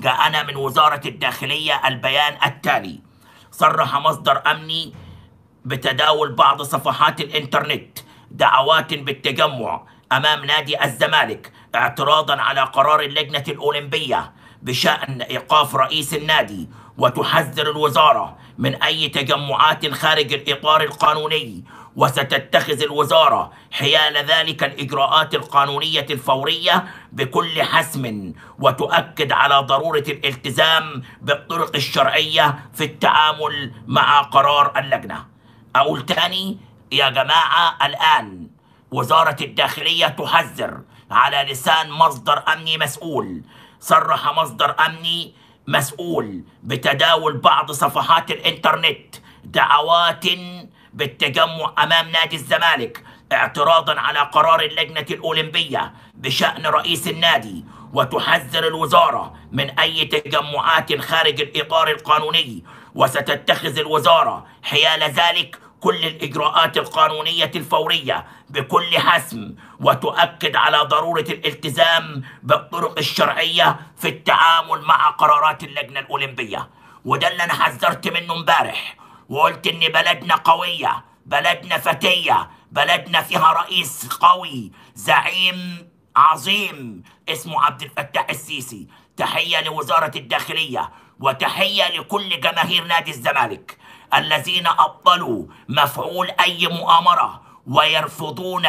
جاءنا من وزارة الداخلية البيان التالي صرح مصدر أمني بتداول بعض صفحات الإنترنت دعوات بالتجمع أمام نادي الزمالك اعتراضا على قرار اللجنة الأولمبية بشأن إيقاف رئيس النادي وتحذر الوزارة من أي تجمعات خارج الإطار القانوني وستتخذ الوزارة حيال ذلك الإجراءات القانونية الفورية بكل حسم وتؤكد على ضرورة الالتزام بالطرق الشرعية في التعامل مع قرار اللجنة أقول تاني يا جماعة الآن وزارة الداخلية تحذر على لسان مصدر أمني مسؤول صرح مصدر أمني مسؤول بتداول بعض صفحات الإنترنت دعوات بالتجمع أمام نادي الزمالك اعتراضا على قرار اللجنة الأولمبية بشأن رئيس النادي وتحذر الوزارة من أي تجمعات خارج الإطار القانوني وستتخذ الوزارة حيال ذلك كل الإجراءات القانونية الفورية بكل حسم وتؤكد على ضرورة الالتزام بالطرق الشرعية في التعامل مع قرارات اللجنة الأولمبية وده اللي أنا حذرت منه امبارح وقلت إن بلدنا قوية بلدنا فتية بلدنا فيها رئيس قوي زعيم عظيم اسمه عبد الفتاح السيسي تحية لوزارة الداخلية وتحية لكل جماهير نادي الزمالك الذين أبطلوا مفعول أي مؤامرة ويرفضون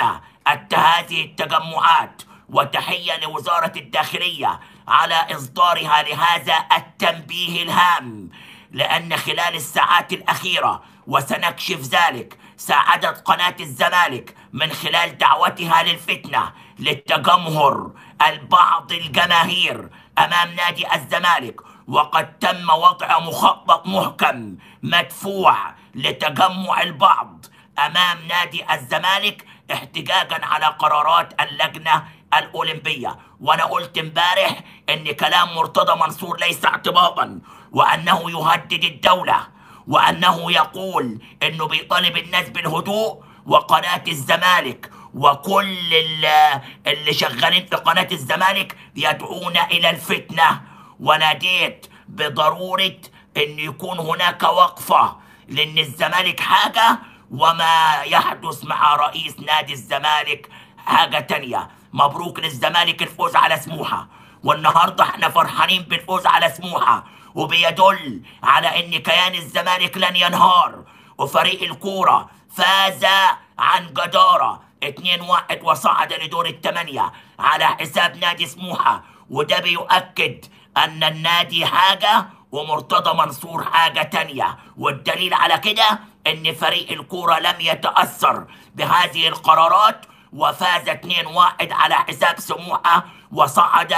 هذه التجمعات وتحية لوزارة الداخلية على إصدارها لهذا التنبيه الهام لأن خلال الساعات الأخيرة وسنكشف ذلك ساعدت قناة الزمالك من خلال دعوتها للفتنة للتجمهر البعض الجماهير أمام نادي الزمالك وقد تم وضع مخطط محكم مدفوع لتجمع البعض امام نادي الزمالك احتجاجا على قرارات اللجنه الاولمبيه وانا قلت امبارح ان كلام مرتضى منصور ليس اعتباطا وانه يهدد الدوله وانه يقول انه بيطالب الناس بالهدوء وقناه الزمالك وكل اللي, اللي شغالين في قناه الزمالك يدعون الى الفتنه وناديت بضروره ان يكون هناك وقفه لان الزمالك حاجه وما يحدث مع رئيس نادي الزمالك حاجه تانيه مبروك للزمالك الفوز على سموحه والنهارده احنا فرحانين بالفوز على سموحه وبيدل على ان كيان الزمالك لن ينهار وفريق الكوره فاز عن جداره 2 واحد وصعد لدور الثمانيه على حساب نادي سموحه وده بيؤكد ان النادي حاجه ومرتضى منصور حاجه تانيه والدليل على كده ان فريق الكوره لم يتاثر بهذه القرارات وفاز 2-1 على حساب سموحه وصعد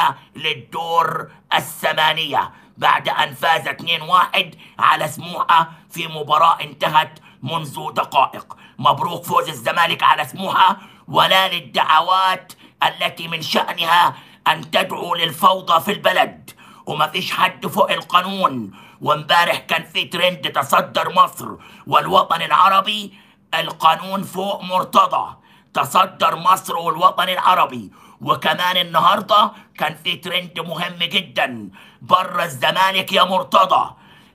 للدور الثمانيه بعد ان فاز 2-1 على سموحه في مباراه انتهت منذ دقائق مبروك فوز الزمالك على سموحه ولا للدعوات التي من شانها ان تدعو للفوضى في البلد وما فيش حد فوق القانون وامبارح كان في ترند تصدر مصر والوطن العربي القانون فوق مرتضى تصدر مصر والوطن العربي وكمان النهارده كان في ترند مهم جدا بره الزمالك يا مرتضى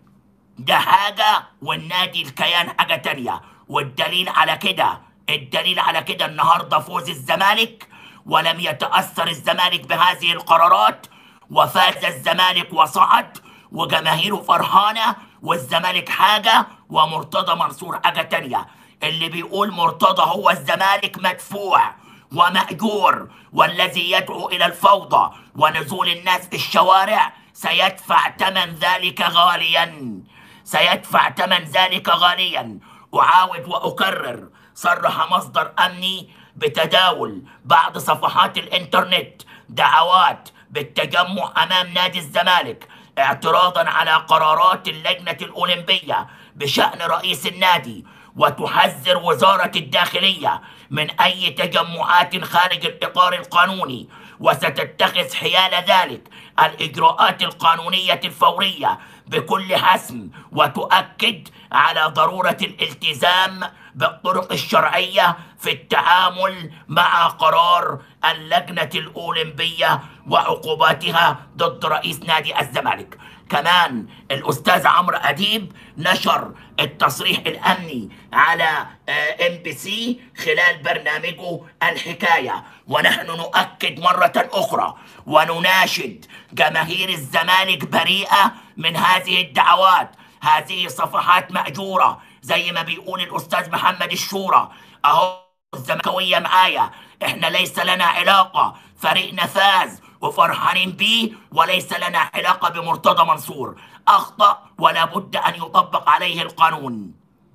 ده حاجة والنادي الكيان حاجة تانية والدليل على كده الدليل على كده النهاردة فوز الزمالك ولم يتأثر الزمالك بهذه القرارات وفاز الزمالك وصعد وجماهيره فرحانة والزمالك حاجة ومرتضى منصور حاجة تانية اللي بيقول مرتضى هو الزمالك مدفوع ومأجور والذي يدعو إلى الفوضى ونزول الناس في الشوارع سيدفع ثمن ذلك غاليا سيدفع ثمن ذلك غاليا أعاود وأكرر صرح مصدر أمني بتداول بعض صفحات الإنترنت دعوات بالتجمع أمام نادي الزمالك اعتراضا على قرارات اللجنة الأولمبية بشأن رئيس النادي وتحذر وزارة الداخلية من أي تجمعات خارج الإطار القانوني وستتخذ حيال ذلك الإجراءات القانونية الفورية بكل حسم وتؤكد على ضرورة الالتزام بالطرق الشرعية في التعامل مع قرار اللجنة الأولمبية وعقوباتها ضد رئيس نادي الزمالك كمان الأستاذ عمرو أديب نشر التصريح الأمني على ام بي سي خلال برنامجه الحكاية ونحن نؤكد مرة أخرى ونناشد جماهير الزمالك بريئة من هذه الدعوات هذه صفحات مأجورة زي ما بيقول الأستاذ محمد الشورى أهو الزملكاوية معايا احنا ليس لنا علاقة فريقنا فاز وفرحانين بيه وليس لنا علاقة بمرتضى منصور أخطأ ولا بد أن يطبق عليه القانون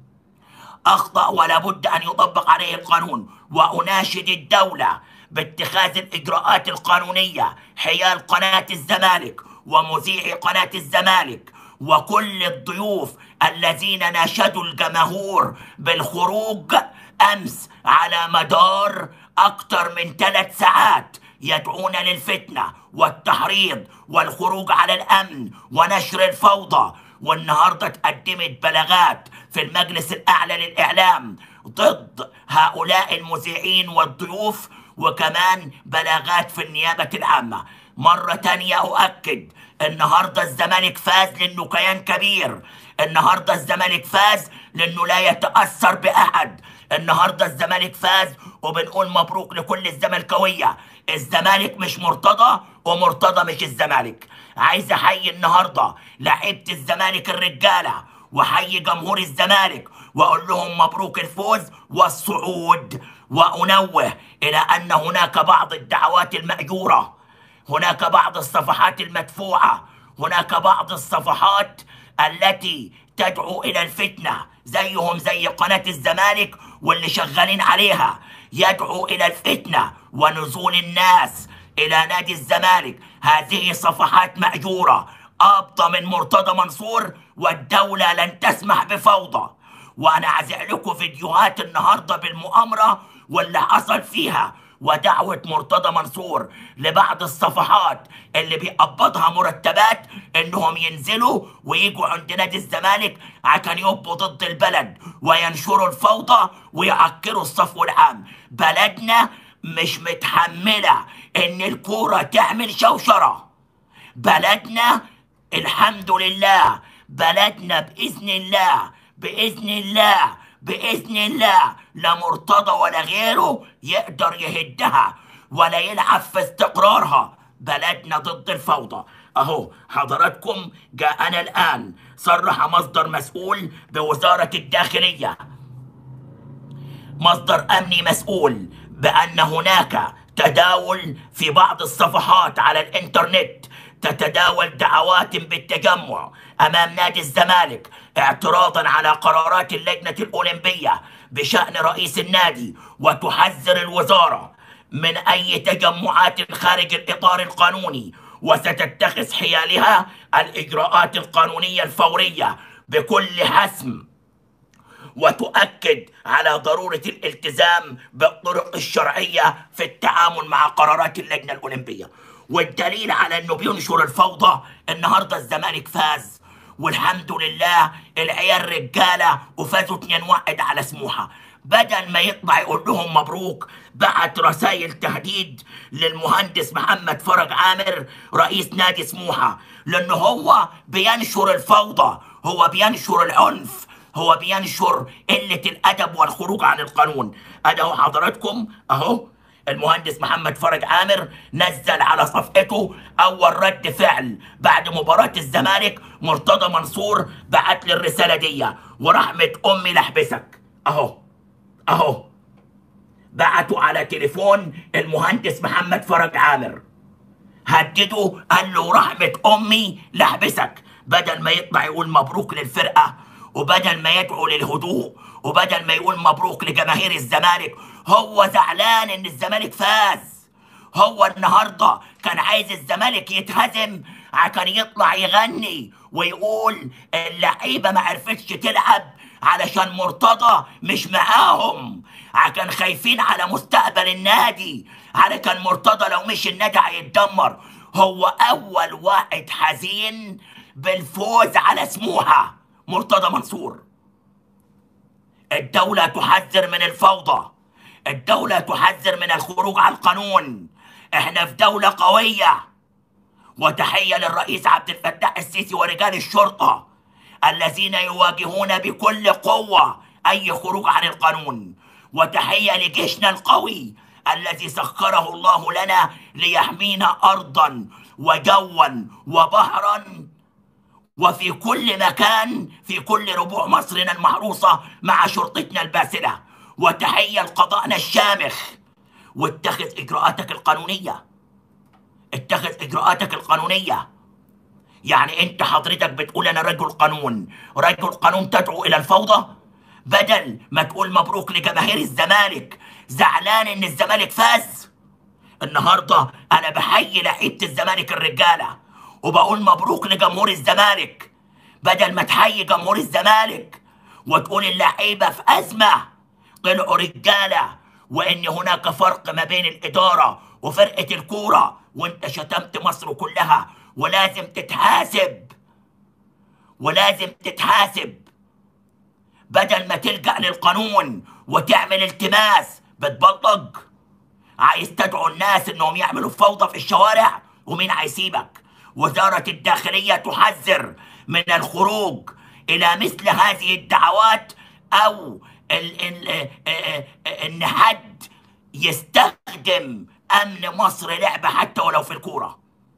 أخطأ ولا بد أن يطبق عليه القانون وأناشد الدولة باتخاذ الإجراءات القانونية حيال قناة الزمالك ومذيع قناة الزمالك وكل الضيوف الذين ناشدوا الجمهور بالخروج أمس على مدار أكثر من ثلاث ساعات يدعون للفتنة والتحريض والخروج على الأمن ونشر الفوضى والنهاردة تقدمت بلاغات في المجلس الأعلى للإعلام ضد هؤلاء المذيعين والضيوف وكمان بلاغات في النيابة العامة مرة تانية أؤكد النهاردة الزمالك فاز لأنه كيان كبير النهاردة الزمالك فاز لأنه لا يتأثر بأحد النهاردة الزمالك فاز وبنقول مبروك لكل الزملكاوية الزمالك مش مرتضى ومرتضى مش الزمالك عايز احيي النهارده لعيبه الزمالك الرجاله وحيي جمهور الزمالك واقول لهم مبروك الفوز والصعود وانوه الى ان هناك بعض الدعوات الماجوره هناك بعض الصفحات المدفوعه هناك بعض الصفحات التي تدعو الى الفتنه زيهم زي قناه الزمالك واللي شغالين عليها يدعو الى الفتنه ونزول الناس الى نادي الزمالك هذه صفحات ماجوره ابطى من مرتضى منصور والدوله لن تسمح بفوضى وانا عازع لكم فيديوهات النهارده بالمؤامره واللي حصل فيها ودعوة مرتضى منصور لبعض الصفحات اللي بيقبضها مرتبات انهم ينزلوا ويجوا عند نادي الزمالك عشان يبقوا ضد البلد وينشروا الفوضى ويعكروا الصفو العام بلدنا مش متحملة ان الكورة تعمل شوشرة بلدنا الحمد لله بلدنا بإذن الله بإذن الله بإذن الله لا مرتضى ولا غيره يقدر يهدها ولا يلعب في استقرارها بلدنا ضد الفوضى اهو حضراتكم جاءنا الان صرح مصدر مسؤول بوزارة الداخلية مصدر امني مسؤول بان هناك تداول في بعض الصفحات على الانترنت تتداول دعوات بالتجمع امام نادي الزمالك اعتراضا على قرارات اللجنه الاولمبيه بشان رئيس النادي وتحذر الوزاره من اي تجمعات خارج الاطار القانوني وستتخذ حيالها الاجراءات القانونيه الفوريه بكل حسم وتؤكد على ضرورة الالتزام بالطرق الشرعية في التعامل مع قرارات اللجنة الأولمبية والدليل على أنه بينشر الفوضى النهاردة الزمالك فاز والحمد لله العيال رجالة وفازوا 2 واحد على سموحة بدل ما يطلع يقول لهم مبروك بعت رسائل تهديد للمهندس محمد فرج عامر رئيس نادي سموحة لأنه هو بينشر الفوضى هو بينشر العنف هو بينشر قلة الأدب والخروج عن القانون أنا أهو حضراتكم أهو المهندس محمد فرج عامر نزل على صفحته أول رد فعل بعد مباراة الزمالك مرتضى منصور بعت لي الرسالة دي ورحمة أمي لحبسك أهو أهو بعتوا على تليفون المهندس محمد فرج عامر هدده قال له رحمة أمي لحبسك بدل ما يطلع يقول مبروك للفرقة وبدل ما يدعو للهدوء وبدل ما يقول مبروك لجماهير الزمالك هو زعلان ان الزمالك فاز هو النهارده كان عايز الزمالك يتهزم عشان يطلع يغني ويقول اللعيبه ما عرفتش تلعب علشان مرتضى مش معاهم عشان خايفين على مستقبل النادي علشان مرتضى لو مش النادي هيتدمر هو اول واحد حزين بالفوز على سموحه مرتضى منصور الدولة تحذر من الفوضى الدولة تحذر من الخروج عن القانون احنا في دولة قوية وتحية للرئيس عبد الفتاح السيسي ورجال الشرطة الذين يواجهون بكل قوة أي خروج عن القانون وتحية لجيشنا القوي الذي سخره الله لنا ليحمينا أرضا وجوا وبحرا وفي كل مكان في كل ربوع مصرنا المحروسة مع شرطتنا الباسلة وتحية لقضائنا الشامخ واتخذ إجراءاتك القانونية اتخذ إجراءاتك القانونية يعني أنت حضرتك بتقول أنا رجل قانون رجل قانون تدعو إلى الفوضى بدل ما تقول مبروك لجماهير الزمالك زعلان إن الزمالك فاز النهارده أنا بحيي لعيبة الزمالك الرجالة وبقول مبروك لجمهور الزمالك بدل ما تحيي جمهور الزمالك وتقول اللعيبة في أزمة طلعوا رجالة وإن هناك فرق ما بين الإدارة وفرقة الكورة وأنت شتمت مصر كلها ولازم تتحاسب ولازم تتحاسب بدل ما تلجأ للقانون وتعمل التماس بتبلطج عايز تدعو الناس انهم يعملوا فوضى في الشوارع ومين هيسيبك وزارة الداخلية تحذر من الخروج إلى مثل هذه الدعوات أو ال ال إن حد يستخدم أمن مصر لعبة حتى ولو في الكورة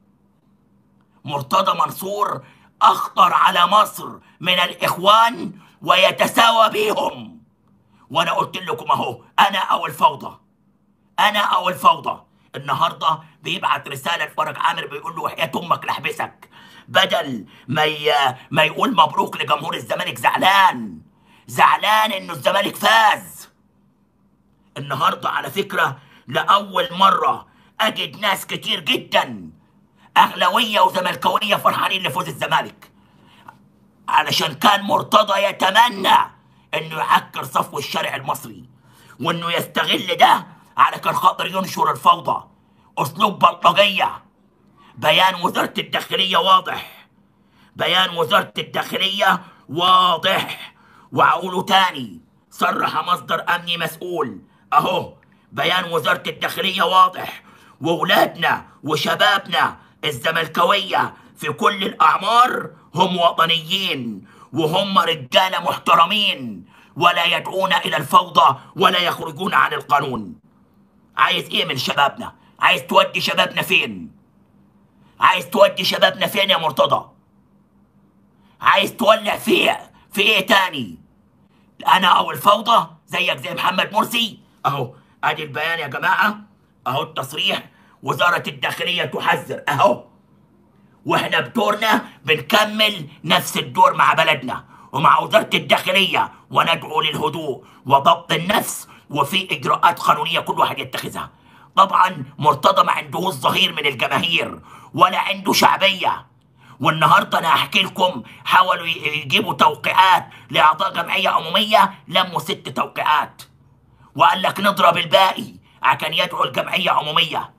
مرتضى منصور أخطر على مصر من الإخوان ويتساوى بيهم وأنا قلت لكم أهو أنا أو الفوضى أنا أو الفوضى النهارده بيبعت رساله لفرج عامر بيقول له وحياه امك لحبسك بدل ما ي... ما يقول مبروك لجمهور الزمالك زعلان زعلان انه الزمالك فاز النهارده على فكره لاول مره اجد ناس كتير جدا اهلاويه وزملكاويه فرحانين لفوز الزمالك علشان كان مرتضى يتمنى انه يعكر صفو الشارع المصري وانه يستغل ده علشان خاطر ينشر الفوضى اسلوب بلطجيه بيان وزاره الداخليه واضح بيان وزاره الداخليه واضح واقوله تاني صرح مصدر امني مسؤول اهو بيان وزاره الداخليه واضح وولادنا وشبابنا الزملكاويه في كل الاعمار هم وطنيين وهم رجاله محترمين ولا يدعون الى الفوضى ولا يخرجون عن القانون عايز ايه من شبابنا عايز تودي شبابنا فين عايز تودي شبابنا فين يا مرتضى عايز تولع في في ايه تاني انا او الفوضى زيك زي محمد مرسي اهو ادي البيان يا جماعه اهو التصريح وزاره الداخليه تحذر اهو واحنا بدورنا بنكمل نفس الدور مع بلدنا ومع وزاره الداخليه وندعو للهدوء وضبط النفس وفي اجراءات قانونيه كل واحد يتخذها طبعا مرتضى ما عندهوش ظهير من الجماهير ولا عنده شعبيه والنهارده انا هحكي لكم حاولوا يجيبوا توقيعات لاعضاء جمعيه عموميه لموا ست توقيعات وقال لك نضرب الباقي عشان يدعو الجمعيه عموميه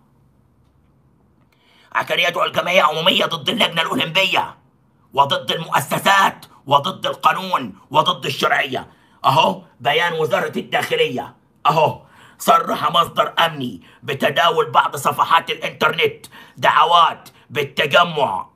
عشان يدعو الجمعيه عموميه ضد اللجنه الاولمبيه وضد المؤسسات وضد القانون وضد الشرعيه اهو بيان وزاره الداخليه اهو صرح مصدر امني بتداول بعض صفحات الانترنت دعوات بالتجمع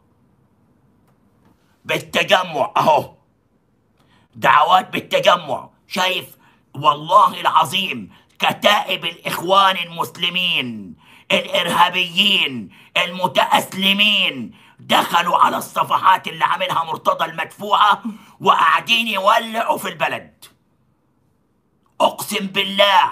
بالتجمع اهو دعوات بالتجمع شايف والله العظيم كتائب الاخوان المسلمين الارهابيين المتاسلمين دخلوا على الصفحات اللي عاملها مرتضى المدفوعه وقاعدين يولعوا في البلد اقسم بالله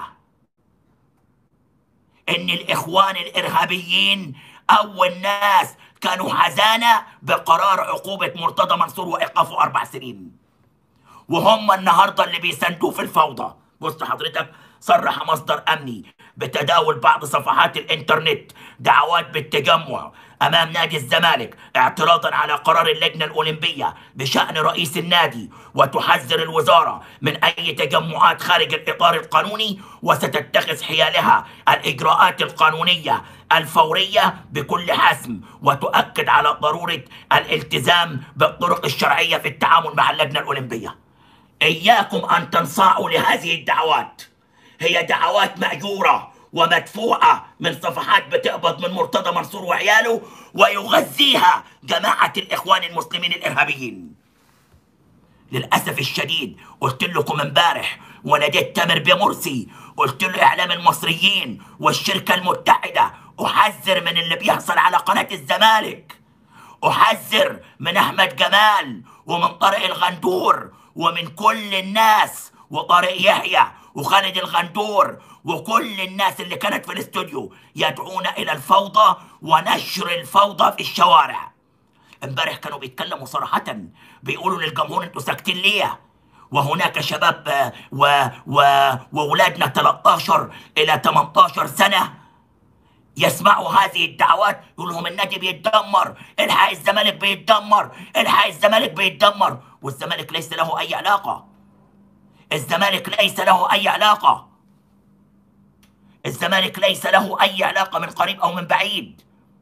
ان الاخوان الارهابيين اول ناس كانوا حزانة بقرار عقوبة مرتضى منصور وإيقافه أربع سنين وهم النهاردة اللي بيساندوه في الفوضى بص حضرتك صرح مصدر أمني بتداول بعض صفحات الإنترنت دعوات بالتجمع أمام نادي الزمالك اعتراضا على قرار اللجنة الأولمبية بشأن رئيس النادي وتحذر الوزارة من أي تجمعات خارج الإطار القانوني وستتخذ حيالها الإجراءات القانونية الفورية بكل حسم وتؤكد على ضرورة الالتزام بالطرق الشرعية في التعامل مع اللجنة الأولمبية إياكم أن تنصاعوا لهذه الدعوات هي دعوات مأجورة ومدفوعة من صفحات بتقبض من مرتضى منصور وعياله ويغذيها جماعة الإخوان المسلمين الإرهابيين للأسف الشديد قلت لكم امبارح وناديت تامر بمرسي قلت له إعلام المصريين والشركة المتحدة أحذر من اللي بيحصل على قناة الزمالك أحذر من أحمد جمال ومن طارق الغندور ومن كل الناس وطارق يحيى وخالد الغندور وكل الناس اللي كانت في الاستوديو يدعون إلى الفوضى ونشر الفوضى في الشوارع امبارح كانوا بيتكلموا صراحة بيقولوا للجمهور انتوا ساكتين ليه؟ وهناك شباب آه، و... و... وولادنا 13 إلى 18 سنة يسمعوا هذه الدعوات يقول لهم النادي بيتدمر الحق الزمالك بيتدمر الحق الزمالك بيتدمر والزمالك ليس له أي علاقة الزمالك ليس له أي علاقة الزمالك ليس له أي علاقة من قريب أو من بعيد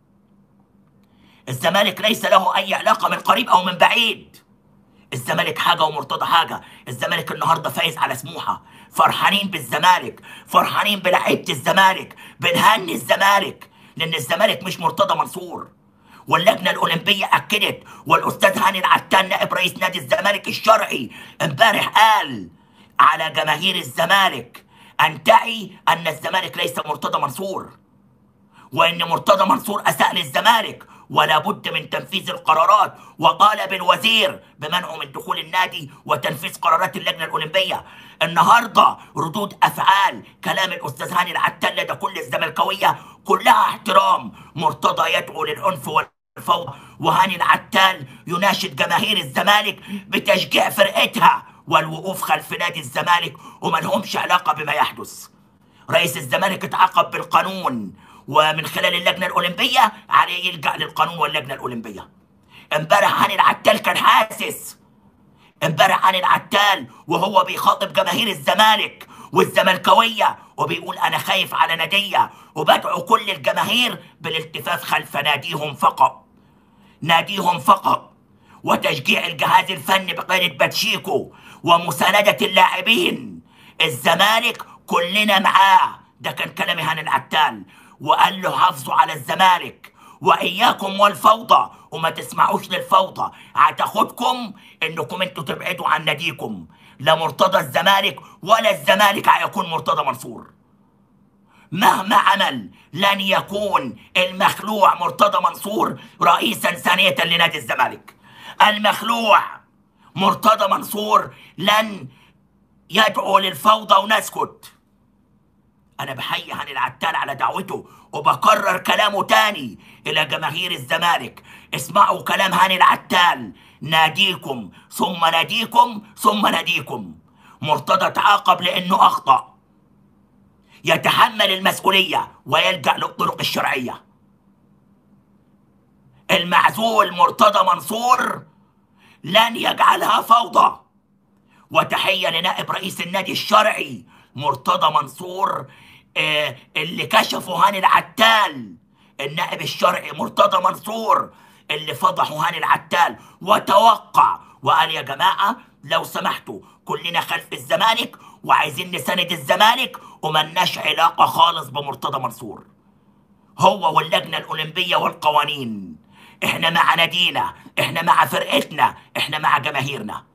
الزمالك ليس له أي علاقة من قريب أو من بعيد الزمالك حاجة ومرتضى حاجة الزمالك النهاردة فايز على سموحة فرحانين بالزمالك فرحانين بلعيبة الزمالك بنهني الزمالك لأن الزمالك مش مرتضى منصور واللجنة الأولمبية أكدت والأستاذ هاني العتان نائب رئيس نادي الزمالك الشرعي امبارح قال على جماهير الزمالك أن تعي أن الزمالك ليس مرتضى منصور وأن مرتضى منصور أساء للزمالك ولا بد من تنفيذ القرارات وطالب الوزير بمنعه من دخول النادي وتنفيذ قرارات اللجنة الأولمبية النهاردة ردود أفعال كلام الأستاذ هاني العتال لدى كل الزملكاوية كلها احترام مرتضى يدعو للعنف والفوضى وهاني العتال يناشد جماهير الزمالك بتشجيع فرقتها والوقوف خلف نادي الزمالك وما لهمش علاقة بما يحدث رئيس الزمالك اتعاقب بالقانون ومن خلال اللجنة الأولمبية عليه يلجأ للقانون واللجنة الأولمبية امبارح هاني العتال كان حاسس امبارح هاني العتال وهو بيخاطب جماهير الزمالك والزملكاوية وبيقول أنا خايف على نادية وبدعو كل الجماهير بالالتفاف خلف ناديهم فقط ناديهم فقط وتشجيع الجهاز الفني بقيادة باتشيكو ومساندة اللاعبين الزمالك كلنا معاه ده كان كلام هاني العتال وقال له حافظوا على الزمالك واياكم والفوضى وما تسمعوش للفوضى هتاخدكم انكم انتوا تبعدوا عن ناديكم لا مرتضى الزمالك ولا الزمالك هيكون مرتضى منصور مهما عمل لن يكون المخلوع مرتضى منصور رئيسا ثانية لنادي الزمالك المخلوع مرتضى منصور لن يدعو للفوضى ونسكت أنا بحيي هاني العتال على دعوته وبكرر كلامه تاني إلى جماهير الزمالك اسمعوا كلام هاني العتال ناديكم ثم ناديكم ثم ناديكم مرتضى تعاقب لأنه أخطأ يتحمل المسؤولية ويلجأ للطرق الشرعية المعزول مرتضى منصور لن يجعلها فوضى وتحية لنائب رئيس النادي الشرعي مرتضى منصور آه، اللي كشفوا هاني العتال النائب الشرعي مرتضى منصور اللي فضحوا هاني العتال وتوقع وقال يا جماعة لو سمحتوا كلنا خلف الزمالك وعايزين نساند الزمالك وملناش علاقة خالص بمرتضى منصور هو واللجنة الأولمبية والقوانين احنا مع نادينا احنا مع فرقتنا احنا مع جماهيرنا